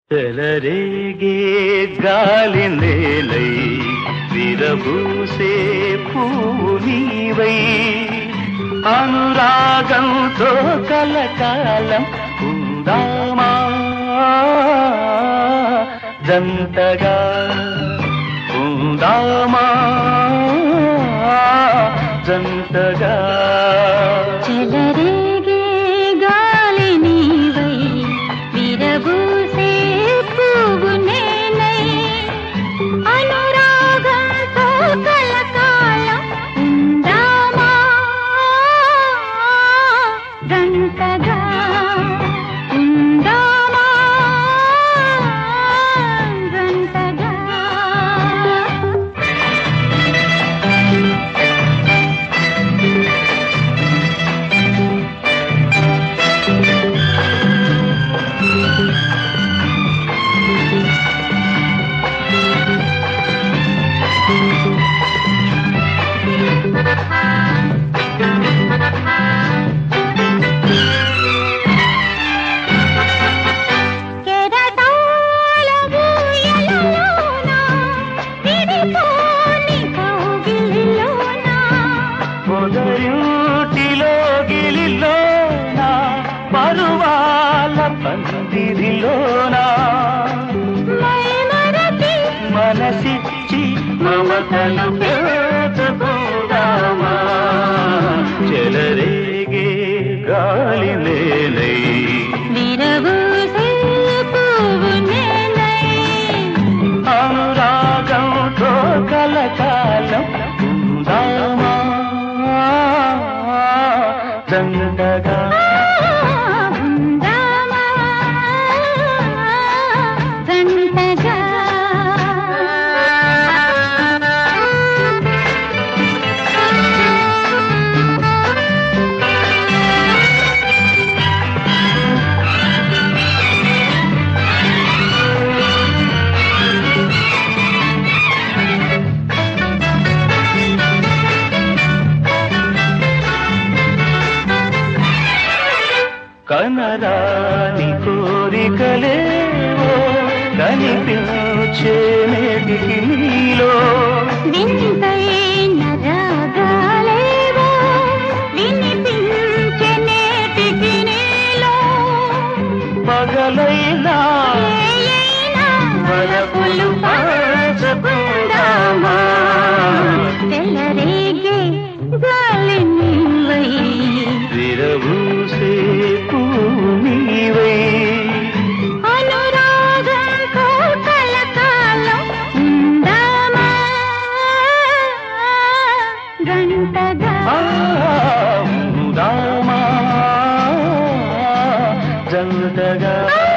చెలరేగే గాలి నేలై విరబూసే పువ్వు నీవై అనురాగంతో కలకాలం ఉందామా జంటగా ఉందామా జంటగా చెలరేగే గాలి నీవై విరబూసే పువ్వు నేనై అనురాగంతో కలకాలం ఉందామా గంటగా ఉందామా గంటగా కెరటాల ఊయలలోన విడిపోని కౌగిలిలోన పొదరింటిలో గిలిలోన పరువాల పందిరిలోనా మైమరచి మనసిచ్చి మమతను పెంచుకుందామా చెలరేగే గాలి నేలై విరబూసే పువ్వు నేనై అనురాగంతో కలకాలం ఉందామా జంటగా ఉందామా జంటగా కనరాని కోరికలేవో కనిపించే నేటికి నీలో వింతైన రాగాలేవో వినిపించే నేటికి నీలో పగలైనా ఏయైనా వలపులు పంచుకుందామా తెల్లరేగే గాలి నీవై విరబూసే పువ్వు నీవై అనురాగంతో కలకాలం ఉందామా గంటగా ఆ, ఉందామా జంటగా